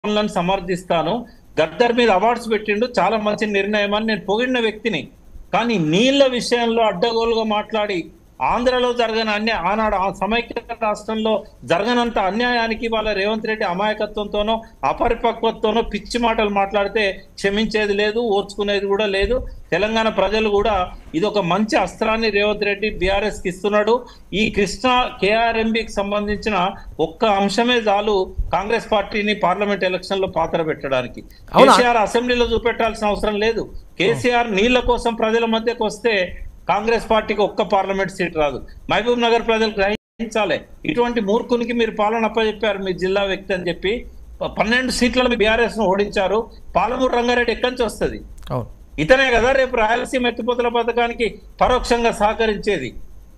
పనులను సమర్థిస్తాను గద్దర్ మీద అవార్డ్స్ పెట్టిండు చాలా మంచి నిర్ణయం అని నేను పొగిడిన వ్యక్తిని కానీ నీళ్ల విషయంలో అడ్డగోలుగా మాట్లాడి ఆంధ్రలో జరగని అన్యాయ ఆనాడు ఆ సమైక్య రాష్ట్రంలో జరగనంత అన్యాయానికి వాళ్ళ రేవంత్ రెడ్డి అమాయకత్వంతోనో అపరిపక్వతతోనో పిచ్చి మాటలు మాట్లాడితే క్షమించేది లేదు ఓర్చుకునేది కూడా లేదు తెలంగాణ ప్రజలు కూడా ఇది ఒక మంచి అస్త్రాన్ని రేవంత్ రెడ్డి బీఆర్ఎస్ కి ఇస్తున్నాడు ఈ కృష్ణా కేఆర్ఎంబికి సంబంధించిన ఒక్క అంశమే చాలు కాంగ్రెస్ పార్టీని పార్లమెంట్ ఎలక్షన్ లో పాత్ర పెట్టడానికి అవునా? కేసీఆర్ అసెంబ్లీలో చూపెట్టాల్సిన అవసరం లేదు కేసీఆర్ నీళ్ల కోసం ప్రజల మధ్యకు వస్తే కాంగ్రెస్ పార్టీకి ఒక్క పార్లమెంట్ సీట్ రాదు మహబూబ్ నగర్ ప్రజలు గ్రహించాలి ఇటువంటి మూర్ఖునికి మీరు పాలన అప్పచెప్పారు మీ జిల్లా వ్యక్తి అని చెప్పి పన్నెండు సీట్లలో బీఆర్ఎస్ ను ఓడించారు పాలమూరు రంగారెడ్డి ఎక్కడి నుంచి వస్తుంది అవును ఇతనే కదా రేపు రాయలసీమ ఎత్తిపోతల పథకానికి పరోక్షంగా సహకరించేది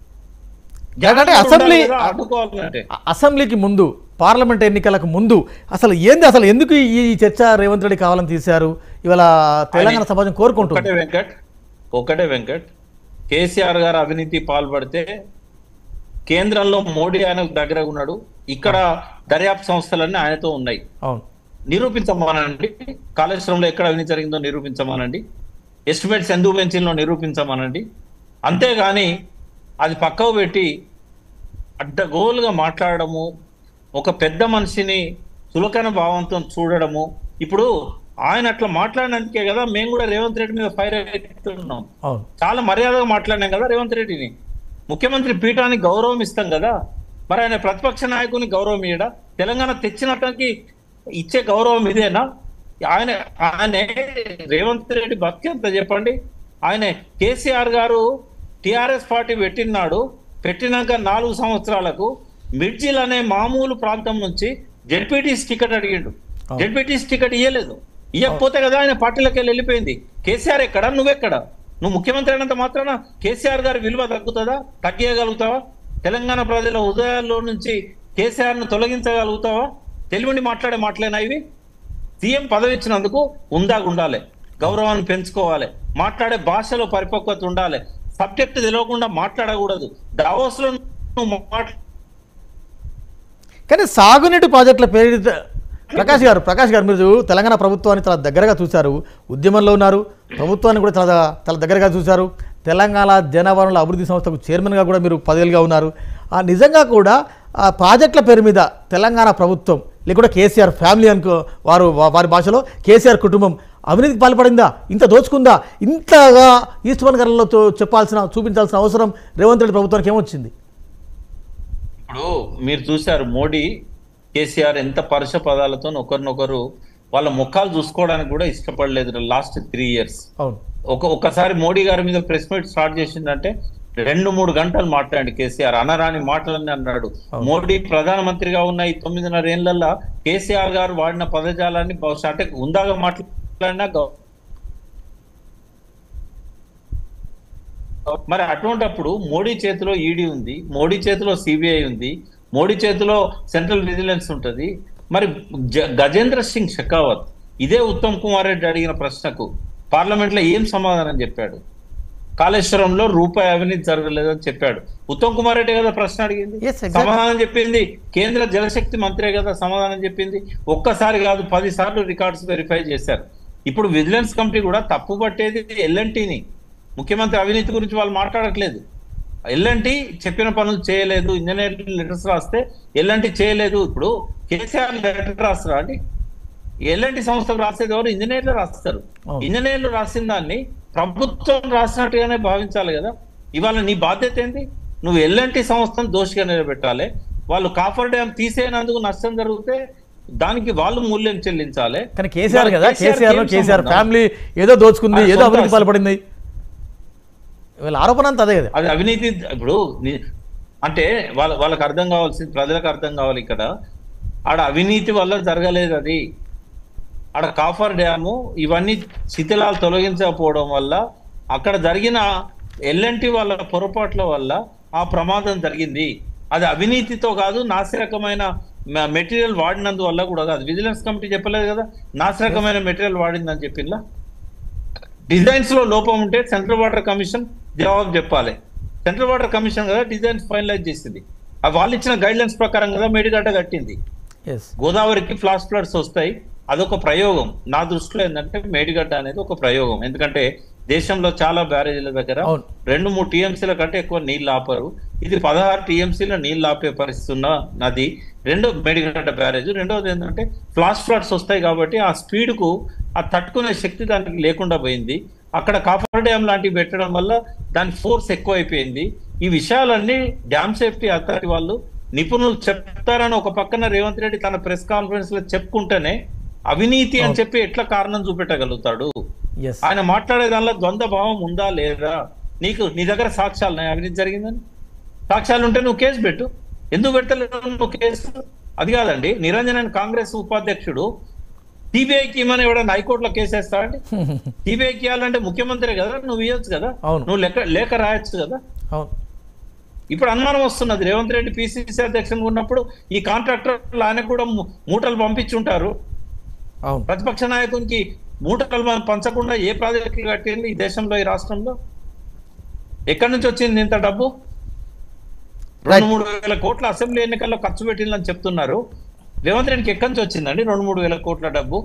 అంటే అసెంబ్లీ ఉండాలి కదా, అడ్డుకోవాలంటే అ- అసెంబ్లీకి ముందు పార్లమెంట్ ఎన్నికలకు ముందు అసలు ఏంది అసలు ఎందుకు ఈ ఈ చర్చ రేవంత్ రెడ్డి కావాలని తీశారు ఇవాళ తెలంగాణ సమాజం కోరుకుంటుంది ఒకటే వెంకట్ ఒకటే వెంకట్ కేసీఆర్ గారు అవినీతి పాల్పడితే కేంద్రంలో మోడీ ఆయన దగ్గర ఉన్నాడు ఇక్కడ దర్యాప్తు సంస్థలన్నీ ఆయనతో ఉన్నాయి అవును నిరూపించమనండి కాళేశ్వరంలో ఎక్కడ అవినీతి జరిగిందో నిరూపించమనండి ఎస్టిమేట్స్ ఎందుకు పెంచిందో నిరూపించమనండి అంతేగాని అది పక్కకు పెట్టి అడ్డగోలుగా మాట్లాడము ఒక పెద్ద మనిషిని చులకన భావంతో చూడడము ఇప్పుడు ఆయన అట్లా మాట్లాడినందుకే కదా మేము కూడా రేవంత్ రెడ్డి మీద ఫైర్ అవుతున్నాం అవును చాలా మర్యాదగా మాట్లాడినాం కదా రేవంత్ రెడ్డిని ముఖ్యమంత్రి పీఠానికి గౌరవం ఇస్తాం కదా మరి ఆయన ప్రతిపక్ష నాయకుని గౌరవం ఇయ్యడా తెలంగాణ తెచ్చినట్లకి ఇచ్చే గౌరవం ఇదేనా ఆయన ఆయన రేవంత్ రెడ్డి బతికెంత చెప్పండి ఆయన కేసీఆర్ గారు టిఆర్ఎస్ పార్టీ పెట్టినాడు పెట్టినాక నాలుగు సంవత్సరాలకు మిర్జిల్ అనే మామూలు ప్రాంతం నుంచి జెడ్పీటీస్ టికెట్ అడిగిండు అవును. జెడ్పీటీస్ టికెట్ ఇయ్యలేదు ఇవ్వకపోతే కదా ఆయన పార్టీలోకి వెళ్ళి వెళ్ళిపోయింది కేసీఆర్ ఎక్కడ నువ్వెక్కడ నువ్వు ముఖ్యమంత్రి అయినంత మాత్రాన కేసీఆర్ గారి విలువ తగ్గుతుందా తగ్గియగలుగుతావా తెలంగాణ ప్రజల హృదయాల్లో నుంచి కేసీఆర్ ను తొలగించగలుగుతావా తెలివిని మాట్లాడే మాటలేనా ఇవి సీఎం పదవి ఇచ్చినందుకు ఉందా ఉండాలి గౌరవాన్ని పెంచుకోవాలి మాట్లాడే భాషలో పరిపక్వత ఉండాలి సబ్జెక్ట్ తెలియకుండా మాట్లాడకూడదు దావోస్ లో నువ్వు మాట్లా కానీ సాగునీటి ప్రాజెక్టుల పేరిట ప్రకాష్ గారు ప్రకాష్ గారు మీరు తెలంగాణ ప్రభుత్వాన్ని చాలా దగ్గరగా చూశారు ఉద్యమంలో ఉన్నారు ప్రభుత్వాన్ని కూడా చాలా చాలా దగ్గరగా చూశారు తెలంగాణ జనవనరుల అభివృద్ధి సంస్థకు చైర్మన్గా కూడా మీరు పదేళ్ళుగా ఉన్నారు ఆ నిజంగా కూడా ఆ ప్రాజెక్టుల పేరు మీద తెలంగాణ ప్రభుత్వం లేకుంటే కేసీఆర్ ఫ్యామిలీ అనుకో వారు వా- వారి భాషలో కేసీఆర్ కుటుంబం అవినీతికి పాల్పడిందా ఇంత దోచుకుందా ఇంతగా ఈస్ట్ వన్ గారిలో చెప్పాల్సిన చూపించాల్సిన అవసరం రేవంత్ రెడ్డి ప్రభుత్వానికి ఏమొచ్చింది ఇప్పుడు మీరు చూశారు మోడీ కేసీఆర్ ఎంత పరుష పదాలతో ఒకరినొకరు వాళ్ళ ముఖాలు చూసుకోవడానికి కూడా ఇష్టపడలేదు లాస్ట్ త్రీ ఇయర్స్ అవును ఒక ఒక్కసారి మోడీ గారి మీద ప్రెస్ మీట్ స్టార్ట్ చేసిందంటే రెండు మూడు గంటలు మాట్లాడి కేసీఆర్ అనరాని మాటలని అన్నాడు మోడీ ప్రధానమంత్రిగా ఉన్న ఈ తొమ్మిదిన్నర ఏళ్లలో కేసీఆర్ గారు వాడిన పదజాలాన్ని బహుశా అంటే ఉందాగా మాట్లాడినా గౌ- మరి అటువంటప్పుడు మోడీ చేతిలో ఈడీ ఉంది మోడీ చేతిలో సిబిఐ ఉంది మోడీ చేతిలో సెంట్రల్ విజిలెన్స్ ఉంటది మరి జ- గజేంద్ర సింగ్ షెకావత్ ఇదే ఉత్తమ్ కుమార్ రెడ్డి అడిగిన ప్రశ్నకు పార్లమెంట్ లో ఏం సమాధానం చెప్పాడు కాళేశ్వరంలో రూపాయి అవినీతి జరగలేదని చెప్పాడు ఉత్తమ్ కుమార్ రెడ్డి కదా ప్రశ్న అడిగింది Yes, exactly. సమాధానం చెప్పింది కేంద్ర జలశక్తి మంత్రే కదా సమాధానం చెప్పింది ఒక్కసారి కాదు పది సార్లు రికార్డ్స్ వెరిఫై చేశారు ఇప్పుడు విజిలెన్స్ కమిటీ కూడా తప్పు పట్టేది ఎల్ఎన్టీని ముఖ్యమంత్రి అవినీతి గురించి వాళ్ళు మాట్లాడట్లేదు ఎల్ఎన్టీ చెప్పిన పనులు చేయలేదు ఇంజనీర్ లెటర్స్ రాస్తే ఎల్ఎన్టీ చేయలేదు ఇప్పుడు కేసీఆర్ లెటర్ రాస్తారా అండి ఎల్ఎన్టీ సంస్థకు రాసేది ఎవరు ఇంజనీర్లు రాస్తారు అవును. ఇంజనీర్లు రాసిన దాన్ని ప్రభుత్వం రాసినట్టుగానే భావించాలి కదా ఇవాళ నీ బాధ్యత ఏంటి నువ్వు ఎల్ఎన్టీ సంస్థను దోషిగా నిలబెట్టాలి వాళ్ళు కాఫర్ డ్యామ్ తీసేయనందుకు నష్టం జరిగితే దానికి వాళ్ళు మూల్యం చెల్లించాలి కానీ కేసీఆర్ ఇవాళ కదా కేసీఆర్ కి ఏం కేసీఆర్ సంబంధం? ఫ్యామిలీ ఏదో దోచుకుంది ఆ, ఏదో సొంత అభివృద్ధి ఆస్తి. పాల్పడింది వీళ్ళ ఆరోపణ అంతా అదే కదా అది అవినీతి ఇప్పుడు ని- అంటే వాళ్ళ వాళ్ళకి అర్థం కావాల్సింది ప్రజలకు అర్థం కావాలి ఇక్కడ ఆడ అవినీతి వల్ల జరగలేదు అది ఆడ కాఫర్ డ్యాము ఇవన్నీ శిథిలాలు తొలగించకపోవడం వల్ల అక్కడ జరిగిన ఎల్ఎన్టీ వాళ్ళ పొరపాట్ల వల్ల ఆ ప్రమాదం జరిగింది అది అవినీతితో కాదు నాసిరకమైన మెటీరియల్ వాడినందువల్ల కూడా కాదు విజిలెన్స్ కమిటీ చెప్పలేదు కదా నాసిరకమైన మెటీరియల్ వాడిందని చెప్పిందా డిజైన్స్ లో లోపం ఉంటే సెంట్రల్ వాటర్ కమిషన్ జవాబు చెప్పాలి సెంట్రల్ వాటర్ కమిషన్ కదా డిజైన్స్ ఫైనలైజ్ చేసింది ఆ వాళ్ళు ఇచ్చిన గైడ్ లైన్స్ ప్రకారం కదా మేడిగడ్డ కట్టింది ఎస్ గోదావరికి ఫ్లాష్ ఫ్లడ్స్ వస్తాయి అదొక ప్రయోగం నా దృష్టిలో ఏంటంటే మేడిగడ్డ అనేది ఒక ప్రయోగం ఎందుకంటే దేశంలో చాలా బ్యారేజీల దగ్గర అవును. రెండు మూడు టీఎంసీల కంటే ఎక్కువ నీళ్లు ఆపరు ఇది పదహారు టీఎంసీల నీళ్లు ఆపే పరిస్థితి ఉన్న నది రెండో మేడిగడ్డ బ్యారేజ్ రెండోది ఏంటంటే ఫ్లాష్ ఫ్లడ్స్ వస్తాయి కాబట్టి ఆ స్పీడ్ కు ఆ తట్టుకునే శక్తి దానికి లేకుండా పోయింది అక్కడ కాఫర్ డ్యామ్ లాంటివి పెట్టడం వల్ల దాని ఫోర్స్ ఎక్కువ అయిపోయింది ఈ విషయాలన్నీ డ్యామ్ సేఫ్టీ అథారిటీ వాళ్ళు నిపుణులు చెప్తారని ఒక పక్కన రేవంత్ రెడ్డి తన ప్రెస్ కాన్ఫరెన్స్ లో చెప్పుకుంటేనే అవినీతి అని చెప్పి ఎట్లా కారణం చూపెట్టగలుగుతాడు ఎస్ ఆయన మాట్లాడే దానిలో ద్వంద్వ భావం ఉందా లేదా నీకు నీ దగ్గర సాక్ష్యాలు ఉన్నాయి అవినీతి జరిగిందని సాక్ష్యాలు ఉంటే నువ్వు కేసు పెట్టు ఎందుకు పెట్టలేదు నువ్వు కేసు అది కాదండి నిరంజన్ అని కాంగ్రెస్ ఉపాధ్యక్షుడు సిబిఐకి ఇమ్మని ఎవడన్నా హైకోర్టులో కేసు వేస్తాడండి సిబిఐకి ఇవ్వాలంటే ముఖ్యమంత్రి కదా నువ్వు ఇవ్వచ్చు కదా అవును. నువ్వు లెక్క లేఖ రాయొచ్చు కదా అవును ఇప్పుడు అనుమానం వస్తున్నది రేవంత్ రెడ్డి పిసిసి అధ్యక్షుడు ఉన్నప్పుడు ఈ కాంట్రాక్టర్లు ఆయనకు కూడా ము- మూటలు పంపించుంటారు అవును ప్రతిపక్ష నాయకునికి మూటలు మనం పంచకుండా ఏ ప్రాజెక్టులు కట్టింది ఈ దేశంలో ఈ రాష్ట్రంలో ఎక్కడి నుంచి వచ్చింది ఇంత డబ్బు రెండు మూడు వేల కోట్ల అసెంబ్లీ ఎన్నికల్లో ఖర్చు పెట్టిందని చెప్తున్నారు రేవంత్ రెడ్డికి ఎక్కడి నుంచి వచ్చిందండి రెండు మూడు వేల కోట్ల డబ్బు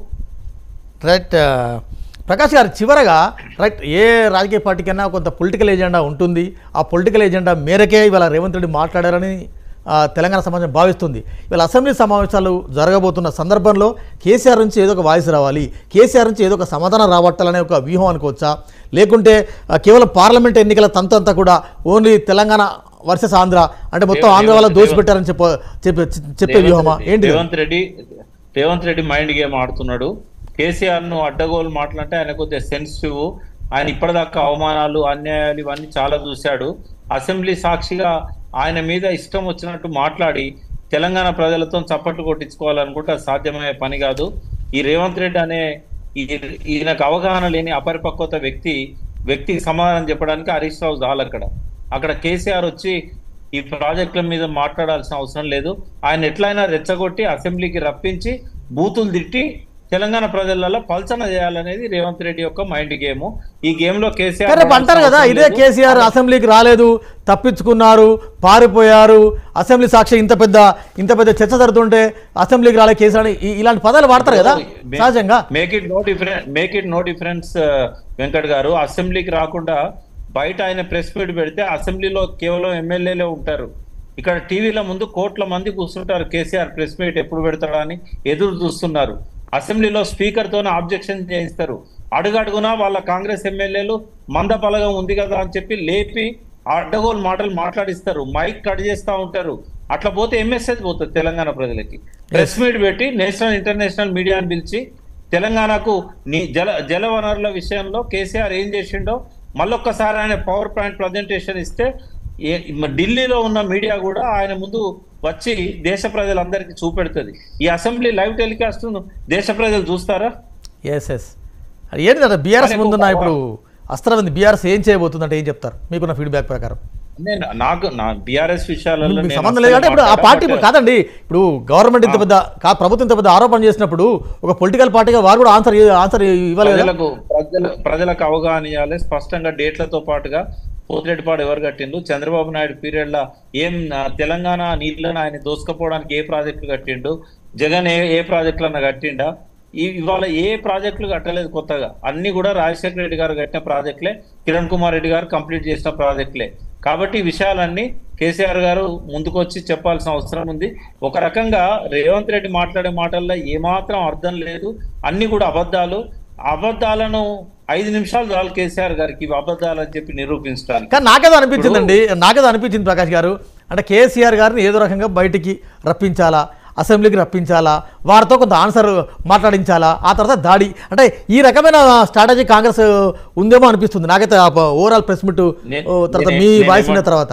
రైట్ ఆ, ప్రకాష్ గారు చివరగా రైట్ ఏ రాజకీయ పార్టీకైనా కొంత పొలిటికల్ ఏజెండా ఉంటుంది ఆ పొలిటికల్ ఏజెండా మేరకే ఇవాళ రేవంత్ రెడ్డి మాట్లాడారని ఆ, తెలంగాణ సమాజం భావిస్తుంది ఇవాళ అసెంబ్లీ సమావేశాలు జరగబోతున్న సందర్భంలో కేసీఆర్ నుంచి ఏదో ఒక వాయిస్ రావాలి కేసీఆర్ నుంచి ఏదో ఒక సమాధానం రాబట్టాలనే ఒక వ్యూహం అనుకోవచ్చా లేకుంటే ఆ, కేవలం పార్లమెంట్ ఎన్నికల తంతు అంతా కూడా ఓన్లీ తెలంగాణ వర్సెస్ ఆంధ్ర అంటే మొత్తం ఆంధ్ర వాళ్ళ దోసిపెట్టారని చెప్ప చెప్పే చెప్పే వ్యూహమా ఏంటి రేవంత్ రెడ్డి రేవంత్ రెడ్డి మైండ్ గేమ్ ఆడుతున్నాడు కేసీఆర్ ను అడ్డగోలు మాటలంటే ఆయన కొద్దిగా సెన్సిటివ్ ఆయన ఇప్పటిదాకా అవమానాలు అన్యాయాలు ఇవన్నీ చాలా చూశాడు అసెంబ్లీ సాక్షిగా ఆయన మీద ఇష్టం వచ్చినట్టు మాట్లాడి తెలంగాణ ప్రజలతో చప్పట్లు కొట్టించుకోవాలనుకుంటే అది సాధ్యమయ్యే పని కాదు ఈ రేవంత్ రెడ్డి అనే ఈ- ఈయనకు అవగాహన లేని అపరిపక్వత వ్యక్తి వ్యక్తికి సమాధానం చెప్పడానికి హరీష్ రావు చాలు అక్కడ అక్కడ కేసీఆర్ వచ్చి ఈ ప్రాజెక్టుల మీద మాట్లాడాల్సిన అవసరం లేదు ఆయన ఎట్లయినా రెచ్చగొట్టి అసెంబ్లీకి రప్పించి బూతులు తిట్టి తెలంగాణ ప్రజలలో పల్చన చేయాలనేది రేవంత్ రెడ్డి యొక్క మైండ్ గేమ్ ఈ గేమ్ లో కేసీఆర్ కానీ రేపు అంటారు కదా రావాల్సిన ఇదే అవసరం లేదు. కేసీఆర్ అసెంబ్లీకి రాలేదు తప్పించుకున్నారు పారిపోయారు అసెంబ్లీ సాక్షి ఇంత పెద్ద ఇంత పెద్ద చర్చ జరుగుతుంటే అసెంబ్లీకి రాలే కేసీఆర్ అని ఈ- ఇలాంటి పదాలు వాడతారు కదా మే- సహజంగా make it no difference make it no difference Venkat గారు అసెంబ్లీకి రాకుండా బయట ఆయన ప్రెస్ మీట్ పెడితే అసెంబ్లీలో కేవలం ఎమ్మెల్యేలే ఉంటారు ఇక్కడ టీవీల ముందు కోట్ల మంది కూర్చుంటారు కేసీఆర్ ప్రెస్ మీట్ ఎప్పుడు పెడతాడా అని ఎదురు చూస్తున్నారు అసెంబ్లీలో స్పీకర్ తోనే ఆబ్జెక్షన్ చేయిస్తారు అడుగడుగునా వాళ్ళ కాంగ్రెస్ ఎమ్మెల్యేలు మంద బలగం ఉంది కదా అని చెప్పి లేపి అడ్డగోలు మాటలు మాట్లాడిస్తారు మైక్ కట్ చేస్తా ఉంటారు అట్లా పోతే ఏం మెసేజ్ పోతుంది తెలంగాణ ప్రజలకి ప్రెస్ మీట్ పెట్టి నేషనల్ ఇంటర్నేషనల్ మీడియాని పిలిచి తెలంగాణకు నీ జల జల వనరుల విషయంలో కేసీఆర్ ఏం చేసిండో మళ్ళొక్కసారి ఆయన పవర్ పాయింట్ ప్రజెంటేషన్ ఇస్తే ఏ- మ- ఢిల్లీలో ఉన్న మీడియా కూడా ఆయన ముందు వచ్చి దేశ ప్రజలందరికీ చూపెడుతుంది ఈ అసెంబ్లీ లైవ్ టెలికాస్ట్ దేశ ప్రజలు చూస్తారా ఎస్ ఎస్ ఏంటి అంటే బీఆర్ఎస్ మనకు ముందున్న ఒక- ఇప్పుడు అస్త్రం బీఆర్ఎస్ ఏం చేయబోతుందంటే ఏం చెప్తారు మీకున్న ఫీడ్బ్యాక్ ప్రకారం నేను నాకు నా బీఆర్ఎస్ విషయాలలో మీకు నేను సంబంధం అస్సలు లేదు అంటే ఇప్పుడు ఆ మాట్లాడా, పార్టీ but- కాదండి ఇప్పుడు గవర్నమెంట్ ఇంత పెద్ద కా ప్రభుత్వం ఇంత పెద్ద ఆరోపణ చేసినప్పుడు ఒక పొలిటికల్ పార్టీగా వారు కూడా ఆన్సర్ ఆన్సర్ ఇవ్వాలి కదా ప్రజలకు ప్రజల ప్రజలకు అవగాహన ఇవ్వాలి స్పష్టంగా డేట్లతో పాటుగా పోతిరెడ్డిపాడు ఎవరు కట్టిండు చంద్రబాబు నాయుడు పీరియడ్ లో ఏం ఆ, తెలంగాణ నీళ్ళని ఆయన దోసుకపోవడానికి ఏ ప్రాజెక్టులు కట్టిండు జగన్ ఏ ఏ ప్రాజెక్టులన్నా కట్టిండా ఈ- ఇవాళ ఏ ప్రాజెక్టులు కట్టలేదు కొత్తగా అన్ని కూడా రాజశేఖర రెడ్డి గారు కట్టిన ప్రాజెక్టులే కిరణ్ కుమార్ రెడ్డి గారు కంప్లీట్ చేసిన ప్రాజెక్టులే కాబట్టి ఈ విషయాలన్నీ కేసీఆర్ గారు ముందుకొచ్చి చెప్పాల్సిన అవసరం ఉంది ఒక రకంగా రేవంత్ రెడ్డి మాట్లాడే మాటల్లో ఏమాత్రం అర్థం లేదు అన్ని కూడా అబద్ధాలు అబద్ధాలను ఐదు నిమిషాలు చాలు కేసీఆర్ గారికి ఇవి అబద్ధాలు అని చెప్పి నిరూపించడానికి కానీ నాకేదో అనిపించిందండి నాకేదో అనిపించింది ప్రకాష్ గారు అంటే కేసీఆర్ గారిని ఏదో రకంగా బయటికి రప్పించాలా అసెంబ్లీకి రప్పించాలా వారితో కొంత ఆన్సర్ మాట్లాడించాలా ఆ తర్వాత దాడి అంటే ఈ రకమైన స్ట్రాటజీ కాంగ్రెస్ ఉందేమో అనిపిస్తుంది నాకైతే ఓవరాల్ ప్రెస్ మీట్ నే- తర్వాత నేనే- మీ నేనేమో- వాయిస్ విన్న తర్వాత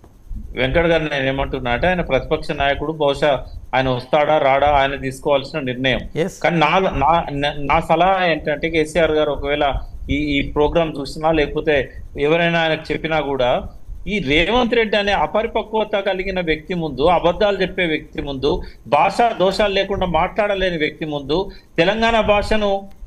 వెంకట్ గారు నేను ఏమంటున్నా అంటే ఆయన ప్రతిపక్ష నాయకుడు బహుశా ఆయన వస్తాడా రాడా ఆయన తీసుకోవాల్సిన నిర్ణయం Yes. కానీ నా నా నా- నా సలహా ఏంటంటే కేసీఆర్ గారు ఒకవేళ ఈ ఈ ప్రోగ్రామ్ చూసినా లేకపోతే ఎవరైనా ఆయనకు చెప్పినా కూడా ఈ రేవంత్ రెడ్డి అనే అపరిపక్వత కలిగిన వ్యక్తి ముందు అబద్ధాలు చెప్పే వ్యక్తి ముందు భాషా దోషాలు లేకుండా మాట్లాడలేని వ్యక్తి ముందు తెలంగాణ భాషను